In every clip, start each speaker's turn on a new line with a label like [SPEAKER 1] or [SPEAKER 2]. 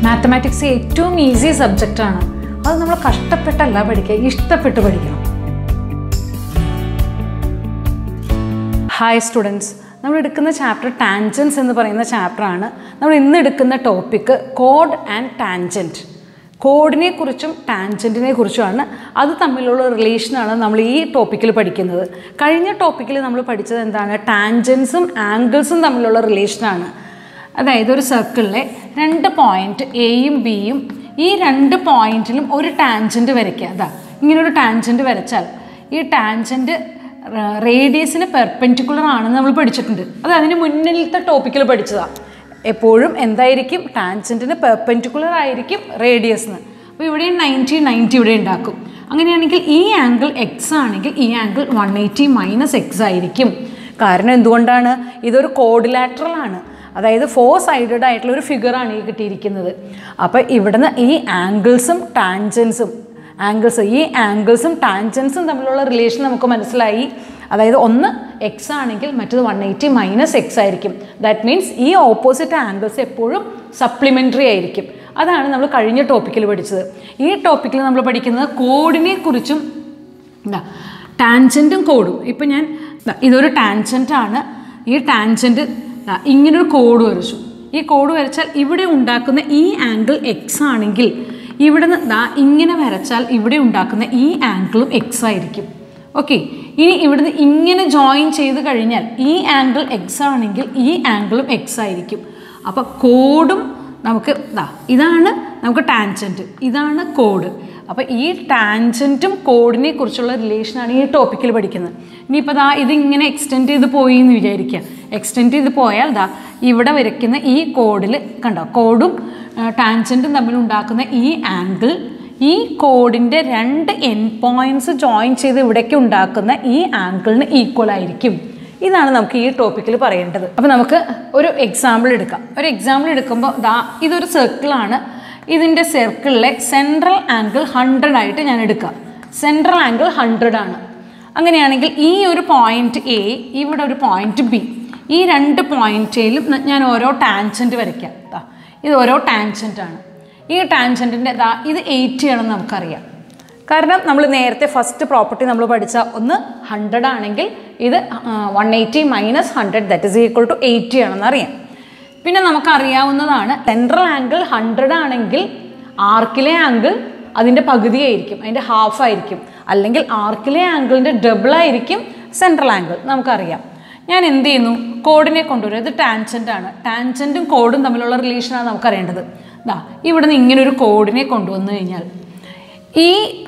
[SPEAKER 1] Mathematics ഏറ്റവും easy സബ്ജക്റ്റാണ് അത് നമ്മൾ കഷ്ടപ്പെട്ടല്ല പഠിക്കുക ഇഷ്ടപ്പെട്ട് പഠിക്കണം ഹായ് സ്റ്റുഡൻസ് നമ്മൾ എടുക്കുന്ന ചാപ്റ്റർ ടാൻജൻസ് എന്ന് പറയുന്ന ചാപ്റ്ററാണ് നമ്മൾ ഇന്ന് എടുക്കുന്ന ടോപ്പിക്ക് കോഡ് ആൻഡ് ടാൻജൻറ്റ് കോഡിനെ കുറിച്ചും ടാൻജൻറ്റിനെ കുറിച്ചുമാണ് അത് തമ്മിലുള്ള റിലേഷനാണ് നമ്മൾ ഈ ടോപ്പിക്കിൽ പഠിക്കുന്നത് കഴിഞ്ഞ ടോപ്പിക്കിൽ നമ്മൾ പഠിച്ചത് എന്താണ് ടാൻജൻസും ആംഗിൾസും തമ്മിലുള്ള റിലേഷനാണ് അതായത് ഒരു സർക്കിളിലെ രണ്ട് പോയിന്റ് എയും ബിയും ഈ രണ്ട് പോയിന്റിലും ഒരു ടാൻജൻറ്റ് വരയ്ക്കുക അതാ ഇങ്ങനെ ഒരു ടാൻജൻറ്റ് വരച്ചാൽ ഈ ടാൻജൻറ്റ് റേഡിയസിന് പെർപെൻഡിക്കുലർ ആണെന്ന് നമ്മൾ പഠിച്ചിട്ടുണ്ട് അത് അതിന് മുന്നിലത്തെ ടോപ്പിക്കിൽ പഠിച്ചതാണ് എപ്പോഴും എന്തായിരിക്കും ടാൻജൻറ്റിന് പെർപെൻഡിക്കുലർ ആയിരിക്കും റേഡിയസ് എന്ന് അപ്പോൾ ഇവിടെ നയൻറ്റി നയൻറ്റി ഇവിടെ ഉണ്ടാക്കും അങ്ങനെയാണെങ്കിൽ ഈ ആംഗിൾ എക്സ് ആണെങ്കിൽ ഈ angle one eighty minus X ആയിരിക്കും കാരണം എന്തുകൊണ്ടാണ് ഇതൊരു കോഡിലാറ്ററൽ ആണ് അതായത് ഫോർ സൈഡഡ് ആയിട്ടുള്ള ഒരു ഫിഗറാണ് ഈ കിട്ടിയിരിക്കുന്നത് അപ്പോൾ ഇവിടുന്ന് ഈ ആംഗിൾസും ടാൻജൻസും ആംഗിൾസ് ഈ ആംഗിൾസും ടാൻജൻസും തമ്മിലുള്ള റിലേഷൻ നമുക്ക് മനസ്സിലായി അതായത് ഒന്ന് എക്സ് ആണെങ്കിൽ മറ്റത് വൺ എയ്റ്റി മൈനസ് എക്സ് ആയിരിക്കും ദാറ്റ് മീൻസ് ഈ ഓപ്പോസിറ്റ് ആംഗിൾസ് എപ്പോഴും സപ്ലിമെൻ്ററി ആയിരിക്കും അതാണ് നമ്മൾ കഴിഞ്ഞ ടോപ്പിക്കിൽ പഠിച്ചത് ഈ ടോപ്പിക്കിൽ നമ്മൾ പഠിക്കുന്നത് കോഡിനെ കുറിച്ചും എന്താ ടാൻജൻറ്റും കോഡും ഇപ്പം ഞാൻ ദാ ഇതൊരു ടാൻജൻ്റ് ആണ് ഈ ടാൻജൻറ്റ് ഇങ്ങനൊരു കോഡ് വരച്ചു ഈ കോഡ് വരച്ചാൽ ഇവിടെ ഉണ്ടാക്കുന്ന ഈ ആംഗിൾ എക്സ് ആണെങ്കിൽ ഇവിടെ നിന്ന് ദാ ഇങ്ങനെ വരച്ചാൽ ഇവിടെ ഉണ്ടാക്കുന്ന ഈ ആംഗിളും എക്സ് ആയിരിക്കും ഓക്കെ ഇനി ഇവിടുന്ന് ഇങ്ങനെ ജോയിൻ ചെയ്ത് കഴിഞ്ഞാൽ ഈ ആംഗിൾ എക്സ് ആണെങ്കിൽ ഈ ആംഗിളും എക്സ് ആയിരിക്കും അപ്പോൾ കോഡും നമുക്ക് ഇതാ ഇതാണ് നമുക്ക് ടാൻജൻറ്റ് ഇതാണ് കോഡ് അപ്പോൾ ഈ ടാൻജൻറ്റും കോഡിനെ കുറിച്ചുള്ള റിലേഷനാണ് ഈ ടോപ്പിക്കിൽ പഠിക്കുന്നത് ഇനിയിപ്പോൾ ദാ ഇതിങ്ങനെ എക്സ്റ്റെൻഡ് ചെയ്ത് പോയി എന്ന് വിചാരിക്കുക എക്സ്റ്റെൻഡ് ചെയ്ത് പോയാൽ ദാ ഇവിടെ വരയ്ക്കുന്ന ഈ കോഡിൽ കണ്ടോ കോഡും ടാൻജൻറ്റും തമ്മിൽ ഉണ്ടാക്കുന്ന ഈ ആംഗിൾ ഈ കോഡിൻ്റെ രണ്ട് എൻ പോയിൻറ്റ്സ് ജോയിൻ ചെയ്ത് ഇവിടേക്ക് ഉണ്ടാക്കുന്ന ഈ ആംഗിളിന് ഈക്വൽ ആയിരിക്കും ഇതാണ് നമുക്ക് ഈ ടോപ്പിക്കിൽ പറയേണ്ടത് അപ്പോൾ നമുക്ക് ഒരു എക്സാമ്പിൾ എടുക്കാം ഒരു എക്സാമ്പിൾ എടുക്കുമ്പോൾ ദാ ഇതൊരു സർക്കിളാണ് ഇതിൻ്റെ സർക്കിളിലെ സെൻട്രൽ ആംഗിൾ ഹൺഡ്രഡ് ആയിട്ട് ഞാൻ എടുക്കാം സെൻട്രൽ ആംഗിൾ ഹൺഡ്രഡ് ആണ് അങ്ങനെയാണെങ്കിൽ ഈ ഒരു പോയിന്റ് എ ഇവിടെ ഒരു പോയിന്റ് ബി ഈ രണ്ട് പോയിന്റിലും ഞാൻ ഓരോ ടാൻജൻറ്റ് വരയ്ക്കാം ദാ ഇത് ഓരോ ടാൻജൻ്റ് ആണ് ഈ ടാൻജൻറ്റിൻ്റെ ദാ ഇത് എയ്റ്റി ആണെന്ന് നമുക്കറിയാം കാരണം നമ്മൾ നേരത്തെ ഫസ്റ്റ് പ്രോപ്പർട്ടി നമ്മൾ പഠിച്ച ഒന്ന് ഹൺഡ്രഡ് ആണെങ്കിൽ ഇത് one eighty minus hundred that is equal to eighty ആണെന്ന് അറിയാം പിന്നെ നമുക്കറിയാവുന്നതാണ് സെൻട്രൽ ആംഗിൾ ഹൺഡ്രഡ് ആണെങ്കിൽ ആർക്കിലെ ആംഗിൾ അതിൻ്റെ പകുതിയായിരിക്കും അതിൻ്റെ ഹാഫ് ആയിരിക്കും അല്ലെങ്കിൽ ആർക്കിലെ ആംഗിളിൻ്റെ ഡബിൾ ആയിരിക്കും സെൻട്രൽ ആംഗിൾ നമുക്കറിയാം ഞാൻ എന്ത് ചെയ്യുന്നു കോഡിനെ കൊണ്ടുവരും ഇത് ടാൻജൻ്റ് ആണ് ടാൻജൻറ്റും കോഡും തമ്മിലുള്ള റിലേഷനാണ് നമുക്കറിയേണ്ടത് ദാ ഇവിടെ നിന്ന് ഇങ്ങനെ ഒരു കോഡിനെ കൊണ്ടുവന്നു കഴിഞ്ഞാൽ ഈ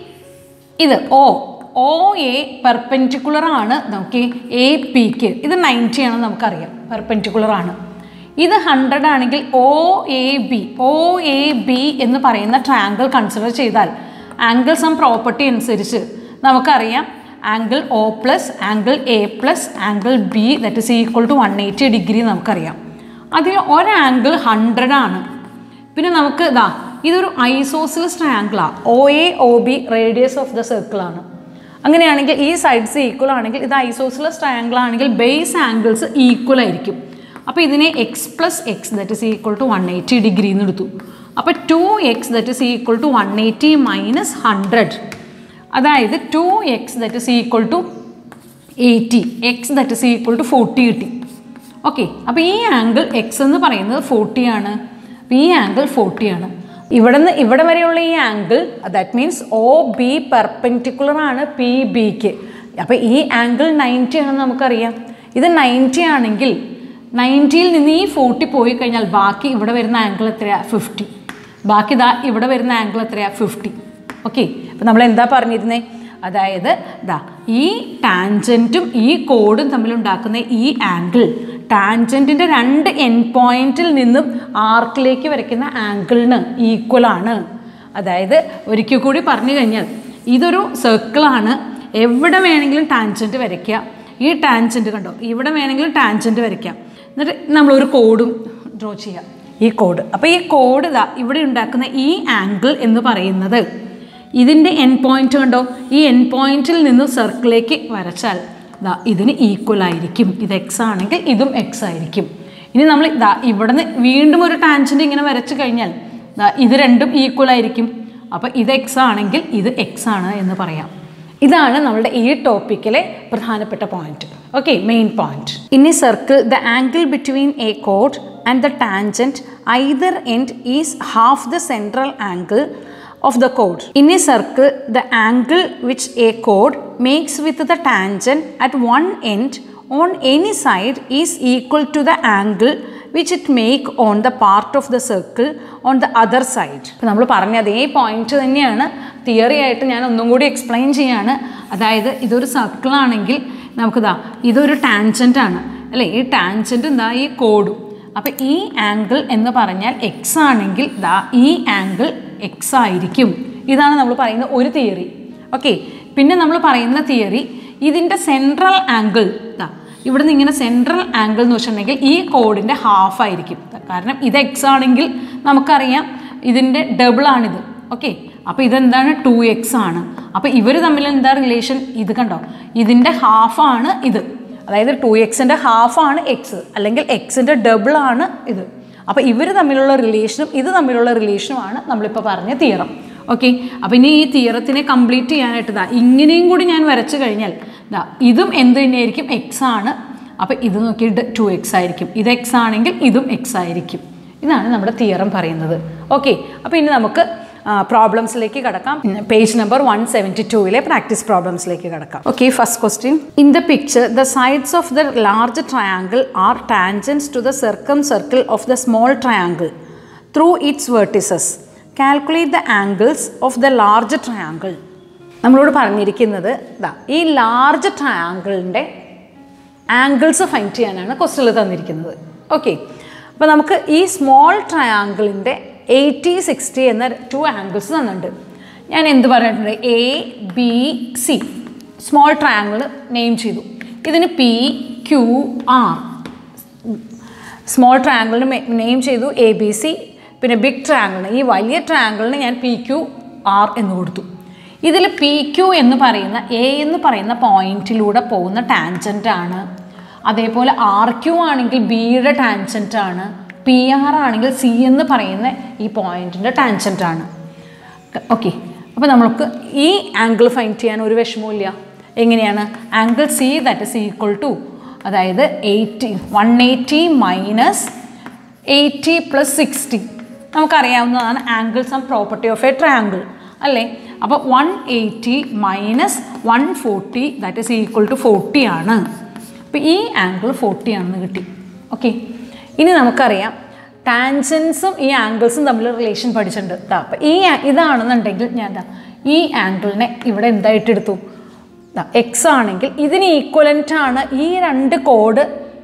[SPEAKER 1] ഇത് ഓ ഒ എ പെർപെൻഡിക്കുലർ ആണ് നമുക്ക് എ പിക്ക് ഇത് നയൻറ്റി ആണെന്ന് നമുക്കറിയാം പെർപെൻഡിക്കുലർ ആണ് ഇത് ഹൺഡ്രഡ് ആണെങ്കിൽ O A B O A B എന്ന് പറയുന്ന ട്രാങ്കിൾ കൺസിഡർ ചെയ്താൽ ആംഗിൾ സം പ്രോപ്പർട്ടി അനുസരിച്ച് നമുക്കറിയാം angle O plus angle A plus angle B that is equal to one eighty degree നമുക്കറിയാം അതിൽ ഒരാംഗിൾ ഹൺഡ്രഡ് ആണ് പിന്നെ നമുക്ക് ഇതാ ഇതൊരു ഐസോസിലസ് ട്രയാങ്കിളാണ് O A O B radius of the സർക്കിളാണ് അങ്ങനെയാണെങ്കിൽ ഈ സൈഡ്സ് ഈക്വൽ ആണെങ്കിൽ ഇത് ഐസോസിലസ് ട്രയാങ്കിൾ ആണെങ്കിൽ ബേസ് ആംഗിൾസ് ഈക്വൽ ആയിരിക്കും അപ്പോൾ ഇതിനെ X plus X that is equal to one eighty degree എന്ന് എടുത്തു അപ്പോൾ two X that is equal to one eighty minus hundred അതായത് two X that is equal to eighty X that is equal to forty കിട്ടി okay അപ്പോൾ ഈ angle X എന്ന് പറയുന്നത് forty ആണ് അപ്പോൾ ഈ ആംഗിൾ ഫോർട്ടി ആണ് ഇവിടെ നിന്ന് ഇവിടെ വരെയുള്ള ഈ angle that means O B perpendicular ആണ് പി ബിക്ക് അപ്പോൾ ഈ ആംഗിൾ നയൻറ്റി ആണെന്ന് നമുക്കറിയാം ഇത് നയൻറ്റി ആണെങ്കിൽ നയൻറ്റിയിൽ നിന്ന് ഈ ഫോർട്ടി പോയി കഴിഞ്ഞാൽ ബാക്കി ഇവിടെ വരുന്ന ആംഗിൾ എത്രയാണ് ഫിഫ്റ്റി ബാക്കി ഇതാ ഇവിടെ വരുന്ന ആംഗിൾ എത്രയാണ് ഫിഫ്റ്റി ഓക്കെ അപ്പോൾ നമ്മൾ എന്താ പറഞ്ഞിരുന്നേ അതായത് ദാ ഈ ടാൻജൻറ്റും ഈ കോഡും തമ്മിലുണ്ടാക്കുന്ന ഈ ആംഗിൾ ടാൻജൻറ്റിൻ്റെ രണ്ട് എൻ പോയിന്റിൽ നിന്നും ആർക്കിലേക്ക് വരയ്ക്കുന്ന ആംഗിളിന് ഈക്വൽ ആണ് അതായത് ഒരിക്കൽ കൂടി പറഞ്ഞു കഴിഞ്ഞാൽ ഇതൊരു സർക്കിളാണ് എവിടെ വേണമെങ്കിലും ടാൻജൻറ്റ് വരയ്ക്കുക ഈ ടാൻജൻറ്റ് കണ്ടോ ഇവിടെ വേണമെങ്കിലും ടാൻജൻറ്റ് വരയ്ക്കാം എന്നിട്ട് നമ്മളൊരു കോഡും ഡ്രോ ചെയ്യാം ഈ കോഡ് അപ്പോൾ ഈ കോഡ് ഇതാ ഇവിടെ ഉണ്ടാക്കുന്ന ഈ ആംഗിൾ എന്ന് പറയുന്നത് ഇതിൻ്റെ എൻ പോയിന്റ് കണ്ടോ ഈ എൻ പോയിന്റിൽ നിന്ന് സർക്കിളിലേക്ക് വരച്ചാൽ ദാ ഇതിന് ഈക്വൽ ആയിരിക്കും ഇത് എക്സ് ആണെങ്കിൽ ഇതും എക്സ് ആയിരിക്കും ഇനി നമ്മൾ ദാ ഇവിടുന്ന് വീണ്ടും ഒരു ടാൻജൻറ്റ് ഇങ്ങനെ വരച്ചു കഴിഞ്ഞാൽ ദാ ഇത് രണ്ടും ഈക്വൽ ആയിരിക്കും അപ്പോൾ ഇത് എക്സ് ആണെങ്കിൽ ഇത് എക്സ് ആണ് എന്ന് പറയാം ഇതാണ് നമ്മുടെ ഈ ടോപ്പിക്കിലെ പ്രധാനപ്പെട്ട point okay main point in a circle the angle between a കോഡ് and the tangent either end is half the central angle of the chord. In a circle, the angle which a chord makes with the tangent at one end on any side is equal to the angle which it make on the part of the circle on the other side. ഇപ്പം നമ്മൾ പറഞ്ഞ അതേ point തന്നെയാണ് theory ആയിട്ട് ഞാൻ ഒന്നും കൂടി explain ചെയ്യാണ് അതായത് ഇതൊരു സർക്കിൾ ആണെങ്കിൽ നമുക്കിതാ ഇതൊരു ടാൻജൻ്റ് ആണ് അല്ലേ ഈ ടാൻജൻ്റ് എന്താ ഈ കോഡും അപ്പോൾ ഈ ആംഗിൾ എന്ന് പറഞ്ഞാൽ എക്സ് ആണെങ്കിൽ ദാ ഈ ആംഗിൾ എക്സ് ആയിരിക്കും ഇതാണ് നമ്മൾ പറയുന്ന ഒരു തിയറി ഓക്കെ പിന്നെ നമ്മൾ പറയുന്ന തിയറി ഇതിൻ്റെ സെൻട്രൽ ആംഗിൾ ദാ ഇവിടുന്ന് ഇങ്ങനെ സെൻട്രൽ ആംഗിൾ എന്ന് വെച്ചിട്ടുണ്ടെങ്കിൽ ഈ കോഡിൻ്റെ ഹാഫ് ആയിരിക്കും കാരണം ഇത് എക്സ് ആണെങ്കിൽ നമുക്കറിയാം ഇതിൻ്റെ ഡബിൾ ആണിത് ഓക്കെ അപ്പോൾ ഇതെന്താണ് ടു എക്സ് ആണ് അപ്പോൾ ഇവർ തമ്മിൽ എന്താ റിലേഷൻ ഇത് കണ്ടോ ഇതിൻ്റെ ഹാഫാണ് ഇത് അതായത് ടു എക്സിൻ്റെ ഹാഫാണ് എക്സ് അല്ലെങ്കിൽ എക്സിൻ്റെ ഡബിൾ ആണ് ഇത് അപ്പോൾ ഇവർ തമ്മിലുള്ള റിലേഷനും ഇത് തമ്മിലുള്ള റിലേഷനുമാണ് നമ്മളിപ്പോൾ പറഞ്ഞ തിയറം ഓക്കെ അപ്പോൾ ഇനി ഈ തിയറത്തിനെ കംപ്ലീറ്റ് ചെയ്യാനായിട്ട് ഇതാ ഇങ്ങനെയും കൂടി ഞാൻ വരച്ചു കഴിഞ്ഞാൽ ഇതാ ഇതും എന്ത് തന്നെയായിരിക്കും എക്സ് ആണ് അപ്പോൾ ഇത് നോക്കിയിട്ട് ടു എക്സ് ആയിരിക്കും ഇത് എക്സ് ആണെങ്കിൽ ഇതും എക്സ് ആയിരിക്കും ഇതാണ് നമ്മുടെ തിയറം പറയുന്നത് ഓക്കെ അപ്പോൾ ഇനി നമുക്ക് പ്രോബ്ലംസിലേക്ക് കടക്കാം പേജ് നമ്പർ വൺ സെവൻറ്റി ടൂവിലെ പ്രാക്ടീസ് പ്രോബ്ലംസിലേക്ക് കടക്കാം okay first question in the picture the sides of the large triangle are tangents to the circumcircle of the small triangle through its vertices calculate the angles of the large triangle നമ്മളോട് പറഞ്ഞിരിക്കുന്നത് ഇതാ ഈ large ട്രയാങ്കിളിൻ്റെ angles find ചെയ്യാനാണ് ക്വസ്റ്റിൽ തന്നിരിക്കുന്നത് okay അപ്പോൾ നമുക്ക് ഈ small ട്രയാങ്കിളിൻ്റെ എയ്റ്റി സിക്സ്റ്റി എന്ന ടു ആംഗിൾസ് തന്നിട്ടുണ്ട് ഞാൻ എന്ത് പറഞ്ഞിട്ടുണ്ട് A B C small triangle name ചെയ്തു ഇതിന് പി ക്യു ആർ സ്മോൾ ട്രയാങ്കിളിന് നെയിം ചെയ്തു എ ബി സി പിന്നെ ബിഗ് ട്രയാങ്കിളിന് ഈ വലിയ ട്രയാങ്കിളിന് ഞാൻ പി ക്യു ആർ എന്ന് കൊടുത്തു ഇതിൽ പി ക്യു എന്ന് പറയുന്ന എ എന്ന് പറയുന്ന പോയിന്റിലൂടെ പോകുന്ന ടാൻജൻ്റ് ആണ് അതേപോലെ ആർ ക്യു ആണെങ്കിൽ ബിയുടെ ടാൻജൻ്റ് ആണ് പി ആർ ആണെങ്കിൽ സി എന്ന് പറയുന്ന ഈ പോയിന്റിൻ്റെ ടാൻജൻ്റ് ആണ് ഓക്കെ അപ്പോൾ നമുക്ക് ഈ ആംഗിൾ ഫൈൻഡ് ചെയ്യാൻ ഒരു വിഷമവുമില്ല എങ്ങനെയാണ് angle C that is equal to അതായത് eighty one eighty minus eighty plus sixty നമുക്കറിയാവുന്നതാണ് angles and property of a triangle അല്ലേ അപ്പോൾ one eighty minus one forty that is equal to forty ആണ് അപ്പോൾ ഈ ആംഗിൾ ഫോർട്ടി ആണെന്ന് കിട്ടി okay ഇനി നമുക്കറിയാം ടാൻജൻസും ഈ ആംഗിൾസും തമ്മിൽ റിലേഷൻ പഠിച്ചിട്ടുണ്ട് ദാ അപ്പോൾ ഈ ആ- ഇതാണെന്നുണ്ടെങ്കിൽ ഞാൻ ദാ ഈ ആംഗിളിനെ ഇവിടെ എന്തായിട്ട് എടുത്തു എക്സ് ആണെങ്കിൽ ഇതിന് ഈക്വലൻ്റ് ആണ് ഈ രണ്ട് കോഡ്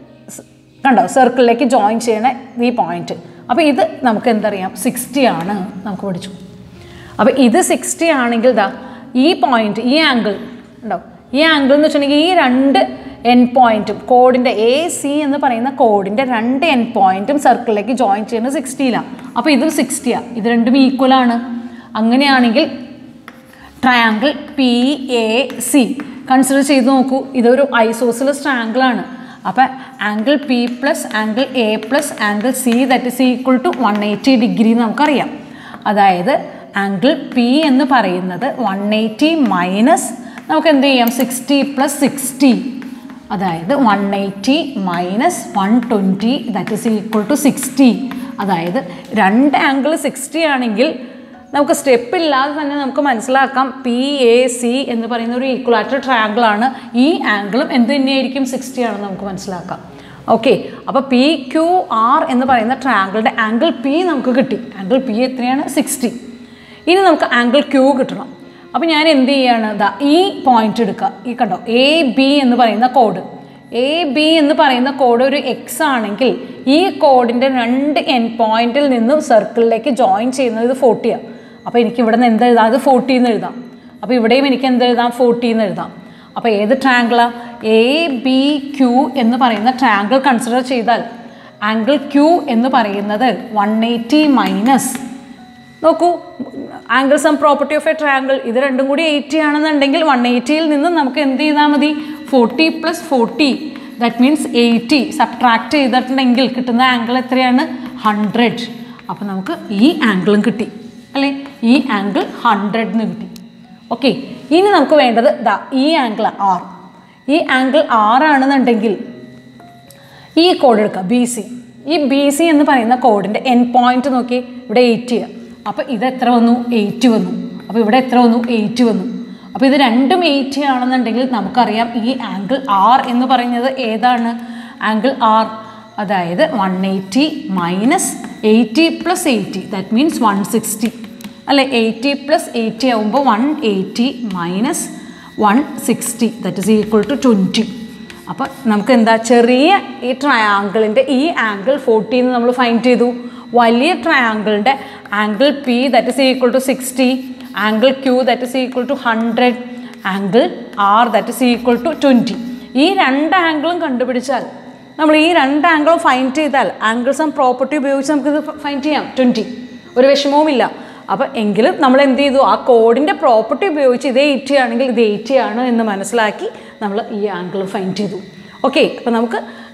[SPEAKER 1] കണ്ടോ സർക്കിളിലേക്ക് ജോയിൻ ചെയ്യണ ഈ പോയിന്റ് അപ്പോൾ ഇത് നമുക്ക് എന്തറിയാം സിക്സ്റ്റി ആണ് നമുക്ക് പഠിച്ചു അപ്പോൾ ഇത് സിക്സ്റ്റി ആണെങ്കിൽ ദാ ഈ പോയിന്റ് ഈ ആംഗിൾ ഉണ്ടോ ഈ ആംഗിൾ എന്ന് വെച്ചിട്ടുണ്ടെങ്കിൽ ഈ രണ്ട് എൻ പോയിന്റും കോഡിൻ്റെ എ സി എന്ന് പറയുന്ന കോഡിൻ്റെ രണ്ട് എൻ പോയിന്റും സർക്കിളിലേക്ക് ജോയിൻ ചെയ്യുന്നത് സിക്സ്റ്റിയിലാണ് അപ്പോൾ ഇതും സിക്സ്റ്റിയാണ് ഇത് രണ്ടും ഈക്വൽ ആണ് അങ്ങനെയാണെങ്കിൽ triangle P A C consider ചെയ്ത് നോക്കൂ ഇതൊരു ഐസോസിലസ് ട്രയാങ്കിൾ ആണ് അപ്പം angle P plus angle A plus angle C that is equal to one eighty degree നമുക്കറിയാം അതായത് ആംഗിൾ പി എന്ന് പറയുന്നത് വൺ എയ്റ്റി മൈനസ് നമുക്ക് എന്ത് ചെയ്യാം സിക്സ്റ്റി പ്ലസ് സിക്സ്റ്റി അതായത് one eighty minus one twenty that is equal to sixty അതായത് രണ്ട് ആംഗിൾ സിക്സ്റ്റി ആണെങ്കിൽ നമുക്ക് സ്റ്റെപ്പ് ഇല്ലാതെ തന്നെ നമുക്ക് മനസ്സിലാക്കാം പി എ സി എന്ന് പറയുന്ന ഒരു ഈക്വലാറ്റർ ട്രയാങ്കിൾ ആണ് ഈ ആംഗിളും എന്ത് തന്നെയായിരിക്കും സിക്സ്റ്റി ആണെന്ന് നമുക്ക് മനസ്സിലാക്കാം ഓക്കെ അപ്പോൾ പി ക്യു ആർ എന്ന് പറയുന്ന ട്രയാങ്കിളുടെ ആംഗിൾ പി നമുക്ക് കിട്ടി ആംഗിൾ പി എത്രയാണ് സിക്സ്റ്റി ഇനി നമുക്ക് ആംഗിൾ ക്യൂ കിട്ടണം അപ്പോൾ ഞാൻ എന്ത് ചെയ്യാണ് ദാ ഈ പോയിന്റ് എടുക്കുക ഈ കണ്ടോ എ ബി എന്ന് പറയുന്ന കോഡ് എ ബി എന്ന് പറയുന്ന കോഡ് ഒരു എക്സ് ആണെങ്കിൽ ഈ കോഡിൻ്റെ രണ്ട് എൻ പോയിന്റിൽ നിന്നും സർക്കിളിലേക്ക് ജോയിൻ ചെയ്യുന്നത് ഇത് ഫോർട്ടിയാണ് അപ്പോൾ എനിക്ക് ഇവിടെ നിന്ന് എന്ത് എഴുതാം അത് ഫോർട്ടി എന്ന് എഴുതാം അപ്പോൾ ഇവിടെയും എനിക്ക് എന്ത് എഴുതാം ഫോർട്ടി എന്ന് എഴുതാം അപ്പോൾ ഏത് ട്രയാങ്കിളാണ് എ ബി ക്യൂ എന്ന് പറയുന്ന ട്രയാങ്കിൾ കൺസിഡർ ചെയ്താൽ ആംഗിൾ ക്യൂ എന്ന് പറയുന്നത് വൺ എയ്റ്റി മൈനസ് നോക്കൂ angle sum property of a triangle ഇത് രണ്ടും കൂടി എയ്റ്റി ആണെന്നുണ്ടെങ്കിൽ വൺ എയ്റ്റിയിൽ നിന്ന് നമുക്ക് എന്ത് ചെയ്താൽ മതി forty plus forty that means eighty subtract ചെയ്തിട്ടുണ്ടെങ്കിൽ കിട്ടുന്ന ആംഗിൾ എത്രയാണ് ഹൺഡ്രഡ് അപ്പോൾ നമുക്ക് ഈ ആംഗിളും കിട്ടി അല്ലേ ഈ ആംഗിൾ ഹൺഡ്രഡ് എന്ന് കിട്ടി ഓക്കെ ഇനി നമുക്ക് വേണ്ടത് ദാ ഈ ആംഗിൾ ആർ ഈ ആംഗിൾ ആറാണെന്നുണ്ടെങ്കിൽ ഈ കോഡ് എടുക്കുക ബി സി ഈ ബി സി എന്ന് പറയുന്ന കോഡിൻ്റെ എൻ പോയിന്റ് നോക്കി ഇവിടെ എയ്റ്റ് ചെയ്യുക അപ്പോൾ ഇത് എത്ര വന്നു എയ്റ്റ് വന്നു അപ്പോൾ ഇവിടെ എത്ര വന്നു എയ്റ്റ് വന്നു അപ്പോൾ ഇത് രണ്ടും എയ്റ്റ് ആണെന്നുണ്ടെങ്കിൽ നമുക്കറിയാം ഈ ആംഗിൾ ആർ എന്ന് പറയുന്നത് ഏതാണ് ആംഗിൾ ആർ അതായത് one eighty minus eighty plus eighty that means one sixty അല്ലെ എയ്റ്റി പ്ലസ് എയ്റ്റി ആകുമ്പോൾ one eighty minus one sixty that is equal to twenty അപ്പോൾ നമുക്ക് എന്താ ചെറിയ ഈ ട്രയാങ്കിളിൻ്റെ ഈ ആംഗിൾ ഫോർട്ടി എന്ന് നമ്മൾ ഫൈൻഡ് ചെയ്തു വലിയ ട്രയാങ്കിളിൻ്റെ angle P that is equal to sixty angle Q that is equal to hundred angle R that is equal to twenty ഈ രണ്ട് ആംഗിളും കണ്ടുപിടിച്ചാൽ നമ്മൾ ഈ രണ്ട് ആംഗിളും ഫൈൻഡ് ചെയ്താൽ ആംഗിൾസ് ആൻഡ് പ്രോപ്പർട്ടി ഉപയോഗിച്ച് നമുക്കിത് ഫൈൻഡ് ചെയ്യാം ട്വൻറ്റി ഒരു വിഷമവുമില്ല അപ്പോൾ എങ്കിലും നമ്മൾ എന്ത് ചെയ്തു ആ കോഡിൻ്റെ പ്രോപ്പർട്ടി ഉപയോഗിച്ച് ഇത് എയ്റ്റി ആണെങ്കിൽ ഇത് എയ്റ്റി ആണ് എന്ന് മനസ്സിലാക്കി നമ്മൾ ഈ ആംഗിൾ ഫൈൻഡ് ചെയ്തു ഓക്കെ അപ്പോൾ നമുക്ക്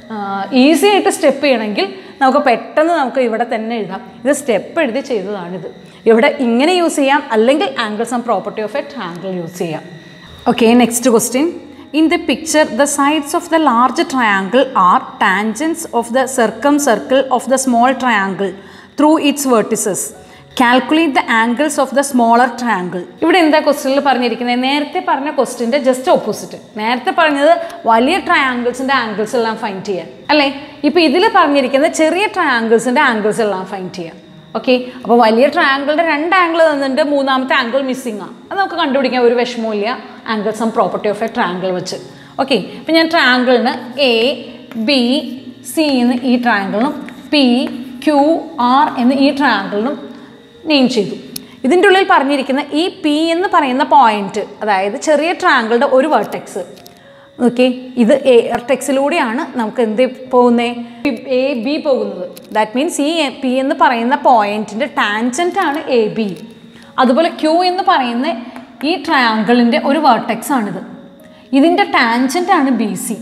[SPEAKER 1] ഈസി ആയിട്ട് സ്റ്റെപ്പ് ചെയ്യണമെങ്കിൽ നമുക്ക് പെട്ടെന്ന് നമുക്ക് ഇവിടെ തന്നെ എഴുതാം ഇത് സ്റ്റെപ്പ് എഴുതി ചെയ്തതാണിത് ഇവിടെ ഇങ്ങനെ യൂസ് ചെയ്യാം അല്ലെങ്കിൽ angles and property of a triangle use ചെയ്യാം okay next question In the picture, the sides of the large triangle are tangents of the circumcircle of the small triangle through its vertices. Calculate the angles of the smaller triangle ഇവിടെ എന്താ ക്വസ്റ്റ്യനിൽ പറഞ്ഞിരിക്കുന്നത് നേരത്തെ പറഞ്ഞ ക്വസ്റ്റ്യൻ്റെ just opposite നേരത്തെ പറഞ്ഞത് വലിയ ട്രയാങ്കിൾസിൻ്റെ angles എല്ലാം ഫൈൻഡ് ചെയ്യാൻ അല്ലേ ഇപ്പോൾ ഇതിൽ പറഞ്ഞിരിക്കുന്നത് ചെറിയ ട്രയാങ്കിൾസിൻ്റെ ആംഗിൾസ് എല്ലാം ഫൈൻഡ് ചെയ്യാം ഓക്കെ അപ്പോൾ വലിയ ട്രയാങ്കിളിൻ്റെ രണ്ട് ആംഗിൾ തന്നിട്ട് മൂന്നാമത്തെ ആംഗിൾ മിസ്സിങ് ആണ് അത് നമുക്ക് കണ്ടുപിടിക്കാൻ ഒരു വിഷമവും angles and property of a triangle വെച്ച് ഓക്കെ ഇപ്പം ഞാൻ ട്രയാങ്കിളിന് എ ബി സി എന്ന് ഈ ട്രയാങ്കിളിനും പി ക്യു ആർ എന്ന് ഈ ട്രയാങ്കിളിനും നെയിം ചെയ്തു ഇതിൻ്റെ ഉള്ളിൽ പറഞ്ഞിരിക്കുന്ന ഈ പി എന്ന് പറയുന്ന പോയിന്റ് അതായത് ചെറിയ ട്രയാങ്കിളുടെ ഒരു വെർട്ടെക്സ് ഓക്കെ ഇത് എ വെർട്ടെക്സിലൂടെയാണ് നമുക്ക് എന്ത് പോകുന്നത് എ ബി പോകുന്നത് ദാറ്റ് മീൻസ് ഈ പി എന്ന് പറയുന്ന പോയിന്റിൻ്റെ ടാൻജൻ്റ് ആണ് എ ബി അതുപോലെ ക്യൂ എന്ന് പറയുന്ന ഈ ട്രയാങ്കിളിൻ്റെ ഒരു വെർട്ടെക്സ് ആണിത് ഇതിൻ്റെ ടാൻജൻ്റ് ആണ് ബി സി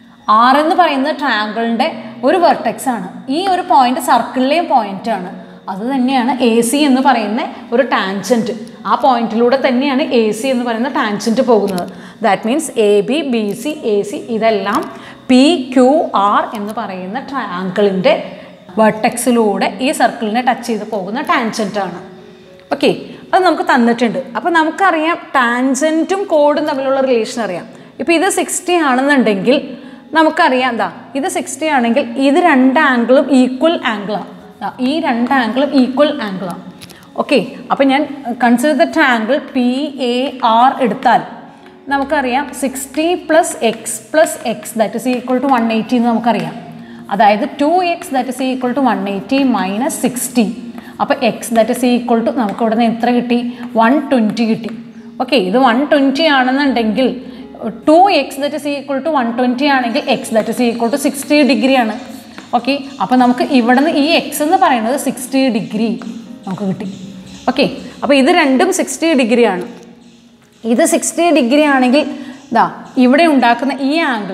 [SPEAKER 1] ആർ എന്ന് പറയുന്ന ട്രയാങ്കിളിൻ്റെ ഒരു വെർട്ടെക്സ് ആണ് ഈ ഒരു പോയിന്റ് സർക്കിളിലെയും പോയിന്റ് ആണ് അത് തന്നെയാണ് എ സി എന്ന് പറയുന്ന ഒരു ടാൻജൻറ്റ് ആ പോയിന്റിലൂടെ തന്നെയാണ് എ സി എന്ന് പറയുന്ന ടാൻജൻറ്റ് പോകുന്നത് that means A B B C A C ഇതെല്ലാം പി ക്യു ആർ എന്ന് പറയുന്ന ട്രയാങ്കിളിൻ്റെ വെർട്ടെക്സിലൂടെ ഈ സർക്കിളിനെ ടച്ച് ചെയ്ത് പോകുന്ന ടാൻജൻ്റ് ആണ് ഓക്കെ അത് നമുക്ക് തന്നിട്ടുണ്ട് അപ്പോൾ നമുക്കറിയാം ടാൻജൻറ്റും കോഡും തമ്മിലുള്ള റിലേഷൻ അറിയാം ഇപ്പോൾ ഇത് സിക്സ്റ്റി ആണെന്നുണ്ടെങ്കിൽ നമുക്കറിയാം എന്താ ഇത് സിക്സ്റ്റി ആണെങ്കിൽ ഇത് രണ്ട് ആംഗിളും ഈക്വൽ ആംഗിളാണ് ഈ രണ്ട് ആംഗിളും ഈക്വൽ ആംഗിളാണ് ഓക്കെ അപ്പോൾ ഞാൻ consider the triangle P A R എടുത്താൽ നമുക്കറിയാം sixty plus X plus X that is equal to one eighty എന്ന് നമുക്കറിയാം അതായത് two X that is equal to one eighty minus sixty അപ്പോൾ X that is equal to നമുക്ക് ഇവിടെ നിന്ന് എത്ര കിട്ടി വൺ ട്വൻറ്റി കിട്ടി ഓക്കെ ഇത് വൺ ട്വൻറ്റി ആണെന്നുണ്ടെങ്കിൽ two X that is equal to one twenty ആണെങ്കിൽ X that is equal to sixty degree ആണ് ഓക്കെ അപ്പോൾ നമുക്ക് ഇവിടെ നിന്ന് ഈ എക്സ് എന്ന് പറയുന്നത് സിക്സ്റ്റി ഡിഗ്രി നമുക്ക് കിട്ടി ഓക്കെ അപ്പോൾ ഇത് രണ്ടും സിക്സ്റ്റി ഡിഗ്രി ആണ് ഇത് സിക്സ്റ്റി ഡിഗ്രി ആണെങ്കിൽ ഇതാ ഇവിടെ ഉണ്ടാക്കുന്ന ഈ ആംഗിൾ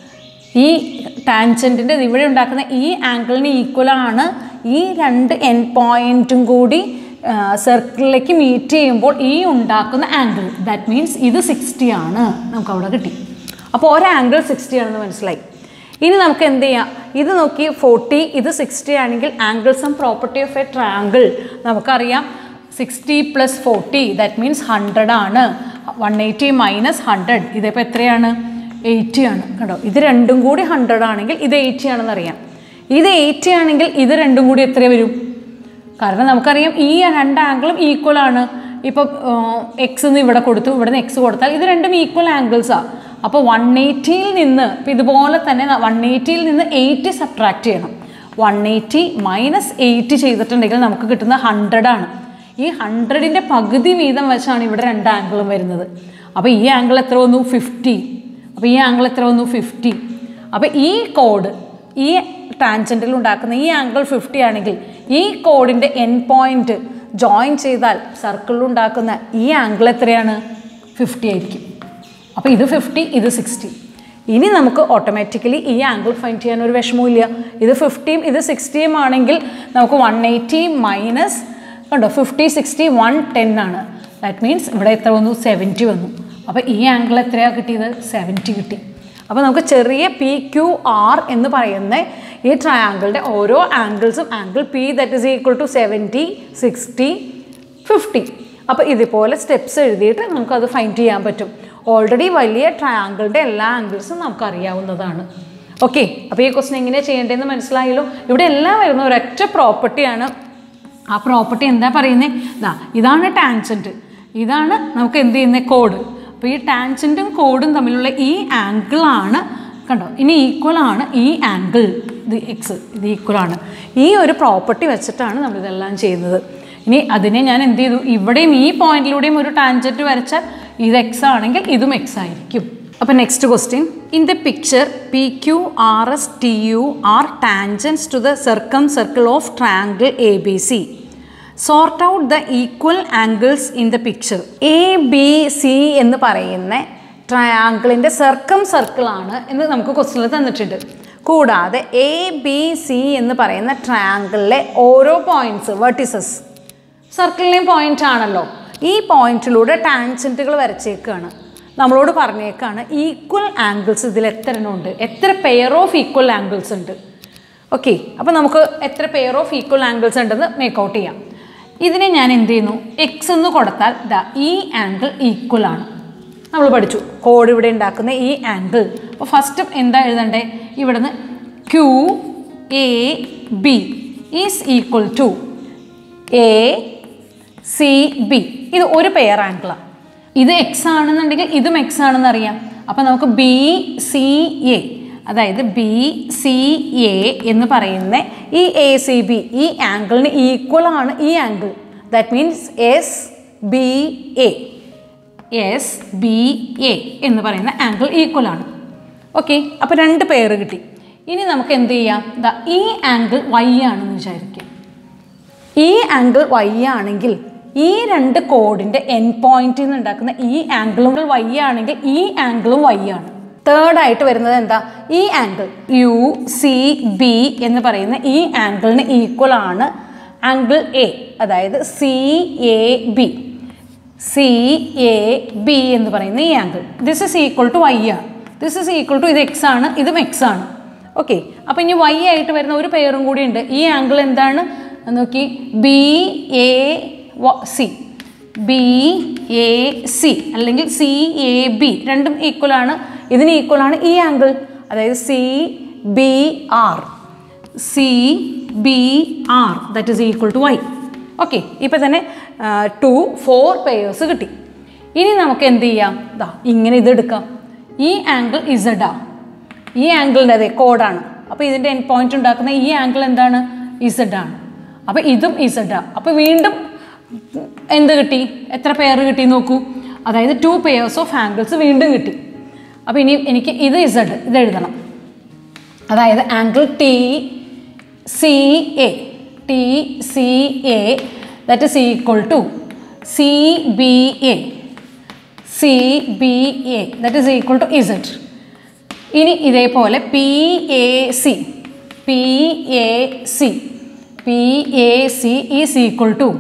[SPEAKER 1] ഈ ടാൻജൻറ്റിൻ്റെ ഇവിടെ ഉണ്ടാക്കുന്ന ഈ ആംഗിളിന് ഈക്വലാണ് ഈ രണ്ട് എൻ പോയിൻറ്റും കൂടി സർക്കിളിലേക്ക് മീറ്റ് ചെയ്യുമ്പോൾ ഈ ഉണ്ടാക്കുന്ന ആംഗിൾ ദാറ്റ് മീൻസ് ഇത് സിക്സ്റ്റി ആണ് നമുക്ക് അവിടെ കിട്ടി അപ്പോൾ ഒരു ആംഗിൾ സിക്സ്റ്റി ആണെന്ന് മനസ്സിലായി ഇനി നമുക്ക് എന്ത് ചെയ്യാം ഇത് നോക്കി ഫോർട്ടി ഇത് സിക്സ്റ്റി ആണെങ്കിൽ angles and property of a triangle നമുക്കറിയാം sixty plus forty that means hundred ആണ് വൺ എയ്റ്റി മൈനസ് ഹൺഡ്രഡ് ഇതിപ്പോൾ എത്രയാണ് എയ്റ്റി ആണ് കണ്ടോ ഇത് രണ്ടും കൂടി ഹൺഡ്രഡ് ആണെങ്കിൽ ഇത് എയ്റ്റി ആണെന്ന് അറിയാം ഇത് എയ്റ്റി ആണെങ്കിൽ ഇത് രണ്ടും കൂടി എത്ര വരും കാരണം നമുക്കറിയാം ഈ രണ്ട് ആംഗിളും ഈക്വൽ ആണ് ഇപ്പോൾ എക്സ് എന്ന് ഇവിടെ കൊടുത്തു ഇവിടെ നിന്ന് എക്സ് കൊടുത്താൽ ഇത് രണ്ടും ഈക്വൽ ആംഗിൾസാണ് അപ്പോൾ വൺ എയ്റ്റിയിൽ നിന്ന് ഇപ്പോൾ ഇതുപോലെ തന്നെ വൺ എയ്റ്റിയിൽ നിന്ന് എയ്റ്റി സബ്ട്രാക്ട് ചെയ്യണം വൺ എയ്റ്റി മൈനസ് എയ്റ്റി ചെയ്തിട്ടുണ്ടെങ്കിൽ നമുക്ക് കിട്ടുന്നത് ഹൺഡ്രഡ് ആണ് ഈ ഹൺഡ്രഡിൻ്റെ പകുതി വീതം വെച്ചാണ് ഇവിടെ രണ്ട് ആംഗിളും വരുന്നത് അപ്പോൾ ഈ ആംഗിൾ എത്ര വന്നു ഫിഫ്റ്റി അപ്പോൾ ഈ ആംഗിൾ എത്ര വന്നു ഫിഫ്റ്റി അപ്പോൾ ഈ കോഡ് ഈ ടാൻജൻറ്റിൽ ഉണ്ടാക്കുന്ന ഈ ആംഗിൾ ഫിഫ്റ്റി ആണെങ്കിൽ ഈ കോഡിൻ്റെ എൻ പോയിന്റ് ജോയിൻ ചെയ്താൽ സർക്കിളിൽ ഉണ്ടാക്കുന്ന ഈ ആംഗിൾ എത്രയാണ് ഫിഫ്റ്റി ആയിരിക്കും അപ്പോൾ ഇത് ഫിഫ്റ്റി ഇത് സിക്സ്റ്റി ഇനി നമുക്ക് ഓട്ടോമാറ്റിക്കലി ഈ ആംഗിൾ ഫൈൻഡ് ചെയ്യാൻ ഒരു വിഷമവും ഇത് ഫിഫ്റ്റിയും ഇത് സിക്സ്റ്റിയും ആണെങ്കിൽ നമുക്ക് വൺ എയ്റ്റി മൈനസ് കണ്ടോ ഫിഫ്റ്റി സിക്സ്റ്റി വൺ ടെൻ ആണ് ദാറ്റ് മീൻസ് ഇവിടെ എത്ര വന്നു സെവൻറ്റി വന്നു അപ്പോൾ ഈ ആംഗിൾ എത്രയാണ് കിട്ടിയത് സെവൻറ്റി കിട്ടി അപ്പോൾ നമുക്ക് ചെറിയ പി ക്യു ആർ എന്ന് പറയുന്ന ഈ ട്രയാങ്കിളുടെ ഓരോ ആംഗിൾസും angle P that is equal to seventy sixty fifty അപ്പോൾ ഇതുപോലെ സ്റ്റെപ്സ് എഴുതിയിട്ട് നമുക്കത് ഫൈൻഡ് ചെയ്യാൻ പറ്റും ഓൾറെഡി വലിയ ട്രയാങ്കിളുടെ എല്ലാ ആംഗിൾസും നമുക്ക് അറിയാവുന്നതാണ് ഓക്കെ അപ്പോൾ ഈ ക്വസ്റ്റൻ എങ്ങനെയാണ് ചെയ്യേണ്ടതെന്ന് മനസ്സിലായല്ലോ ഇവിടെ എല്ലാം വരുന്ന ഒരൊറ്റ പ്രോപ്പർട്ടിയാണ് ആ പ്രോപ്പർട്ടി എന്താ പറയുന്നത് ഇതാ ഇതാണ് ടാൻജൻറ്റ് ഇതാണ് നമുക്ക് എന്ത് ചെയ്യുന്നത് കോഡ് അപ്പോൾ ഈ ടാൻജൻറ്റും കോഡും തമ്മിലുള്ള ഈ ആംഗിളാണ് കണ്ടോ ഇനി ഈക്വൽ ആണ് ഈ ആംഗിൾ ഇത് എക്സ് ഇത് ഈക്വൽ ആണ് ഈ ഒരു പ്രോപ്പർട്ടി വെച്ചിട്ടാണ് നമ്മളിതെല്ലാം ചെയ്യുന്നത് ഇനി അതിനെ ഞാൻ എന്ത് ചെയ്തു ഇവിടെയും ഈ പോയിന്റിലൂടെയും ഒരു ടാൻജൻറ്റ് വരച്ചാൽ ഇത് എക്സ് ആണെങ്കിൽ ഇതും എക്സ് ആയിരിക്കും അപ്പോൾ next question in the picture P Q R S T U are tangents to the circumcircle of triangle A B C sort out the equal angles in the picture A B C എന്ന് പറയുന്ന ട്രയാങ്കിളിൻ്റെ സർക്കം സർക്കിളാണ് എന്ന് നമുക്ക് ക്വസ്റ്റ്യനിൽ തന്നിട്ടുണ്ട് കൂടാതെ A B C എന്ന് പറയുന്ന ട്രയാങ്കിളിലെ ഓരോ പോയിന്റ്സ് വെർട്ടിസസ് സർക്കിളിനെയും പോയിന്റ് ആണല്ലോ ഈ പോയിന്റിലൂടെ ടാൻജൻറ്റുകൾ വരച്ചേക്കാണ് നമ്മളോട് പറഞ്ഞേക്കാണ് ഈക്വൽ ആംഗിൾസ് ഇതിൽ എത്ര എണ്ണം ഉണ്ട് എത്ര പെയർ ഓഫ് ഈക്വൽ ആംഗിൾസ് ഉണ്ട് ഓക്കെ അപ്പോൾ നമുക്ക് എത്ര പെയർ ഓഫ് ഈക്വൽ ആംഗിൾസ് ഉണ്ടെന്ന് മേക്കൗട്ട് ചെയ്യാം ഇതിനെ ഞാൻ എന്ത് ചെയ്യുന്നു എക്സ് എന്ന് കൊടുത്താൽ ദാ ഈ ആംഗിൾ ഈക്വൽ ആണ് നമ്മൾ പഠിച്ചു കോഡ് ഇവിടെ ഉണ്ടാക്കുന്ന ഈ ആംഗിൾ അപ്പോൾ ഫസ്റ്റ് എന്താ എഴുതണ്ടേ ഇവിടുന്ന് Q A B is equal to A C B ഇത് ഒരു പെയർ ആംഗിളാണ് ഇത് എക്സ് ആണെന്നുണ്ടെങ്കിൽ ഇതും എക്സ് ആണെന്ന് അറിയാം അപ്പോൾ നമുക്ക് ബി സി എ അതായത് ബി സി എ എന്ന് പറയുന്ന ഈ എ സി ബി ഈ ആംഗിളിന് ഈക്വൽ ആണ് ഈ angle that means S B A S B A എന്ന് പറയുന്ന ആംഗിൾ ഈക്വൽ ആണ് ഓക്കെ അപ്പോൾ രണ്ട് പേര് കിട്ടി ഇനി നമുക്ക് എന്ത് ചെയ്യാം ദാ ഈ ആംഗിൾ വൈ ആണെന്ന് വിചാരിക്കാം ഈ ആംഗിൾ വൈ ആണെങ്കിൽ ഈ രണ്ട് കോഡിൻ്റെ എൻ പോയിന്റിൽ നിന്ന് ഉണ്ടാക്കുന്ന ഈ ആംഗിളും വൈ ആണെങ്കിൽ ഈ ആംഗിളും വൈ ആണ് തേർഡ് ആയിട്ട് വരുന്നത് എന്താ ഈ ആംഗിൾ യു സി ബി എന്ന് പറയുന്ന ഈ ആംഗിളിന് ഈക്വൽ ആണ് ആംഗിൾ എ അതായത് C A B C A B എന്ന് പറയുന്ന ഈ angle this is equal to Y ആണ് ദിസ് ഇസ് ഈക്വൽ ടു ഇത് എക്സ് ആണ് ഇതും എക്സ് ആണ് ഓക്കെ അപ്പോൾ ഇനി വൈ ആയിട്ട് വരുന്ന ഒരു പെയറും കൂടി ഉണ്ട് ഈ ആംഗിൾ എന്താണ് നോക്കി B A C B A C അല്ലെങ്കിൽ സി എ ബി രണ്ടും ഈക്വൽ ആണ് ഇതിന് ഈക്വൽ ആണ് ഈ ആംഗിൾ അതായത് C B R C B R that is equal to Y okay ഇപ്പം തന്നെ ടു ഫോർ പെയേഴ്സ് കിട്ടി ഇനി നമുക്ക് എന്ത് ചെയ്യാം ദാ ഇങ്ങനെ ഇത് എടുക്കാം ഈ ആംഗിൾ ഇസഡാ ഈ ആംഗിളിൻ്റെ അതെ കോഡാണ് അപ്പോൾ ഇതിൻ്റെ എൻ പോയിന്റ് ഉണ്ടാക്കുന്ന ഈ ആംഗിൾ എന്താണ് ഇസഡ് ആണ് അപ്പോൾ ഇതും ഇസഡാ അപ്പോൾ വീണ്ടും എന്ത് കിട്ടി എത്ര പെയർ കിട്ടി നോക്കൂ അതായത് ടു പെയേഴ്സ് ഓഫ് ആംഗിൾസ് വീണ്ടും കിട്ടി അപ്പോൾ ഇനി എനിക്ക് ഇത് ഇസഡ് ഇത് എഴുതണം അതായത് angle T C A T C A that is equal to C B A C B A that is equal to Z ഇനി ഇതേപോലെ P A C P A C P A C is equal to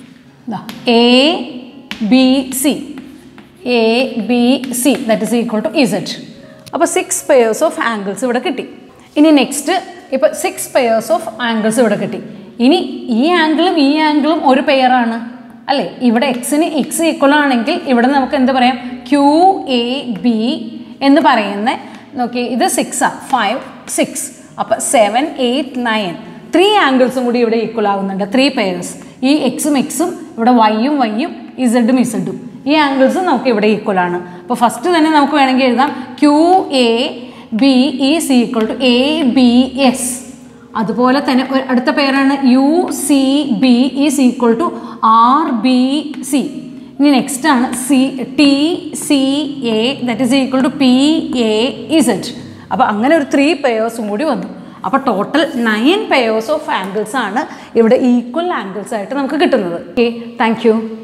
[SPEAKER 1] A B C A B C that is equal to Z അപ്പോൾ six pairs of angles ഇവിടെ കിട്ടി ഇനി next ഇപ്പോൾ six pairs of angles ഇവിടെ കിട്ടി ഇനി ഈ ആംഗിളും ഈ ആംഗിളും ഒരു പെയറാണ് അല്ലേ ഇവിടെ എക്സിന് എക്സ് ഈക്വൽ ആണെങ്കിൽ ഇവിടെ നമുക്ക് എന്ത് പറയാം ക്യു എ ബി എന്ന് പറയുന്ന നോക്കി ഇത് സിക്സാ ഫൈവ് സിക്സ് അപ്പോൾ സെവൻ എയ്റ്റ് നയൻ ത്രീ ആംഗിൾസും കൂടി ഇവിടെ ഈക്വൽ ആകുന്നുണ്ട് ത്രീ പെയേഴ്സ് ഈ എക്സും എക്സും ഇവിടെ വൈയും വൈയും ഇസഡും ഇസഡും ഈ ആംഗിൾസും നമുക്ക് ഇവിടെ ഈക്വൽ ആണ് അപ്പോൾ ഫസ്റ്റ് തന്നെ നമുക്ക് വേണമെങ്കിൽ എഴുതാം Q A B is equal to A B S അതുപോലെ തന്നെ ഒരു അടുത്ത പേരാണ് U C B is equal to R B C ഇനി നെക്സ്റ്റ് ആണ് C T C A that is equal to P A Z അപ്പോൾ അങ്ങനെ ഒരു ത്രീ പെയേഴ്സും കൂടി വന്നു അപ്പോൾ total nine pairs of angles ആണ് ഇവിടെ ഈക്വൽ ആംഗിൾസ് ആയിട്ട് നമുക്ക് കിട്ടുന്നത് ഓക്കെ താങ്ക് യു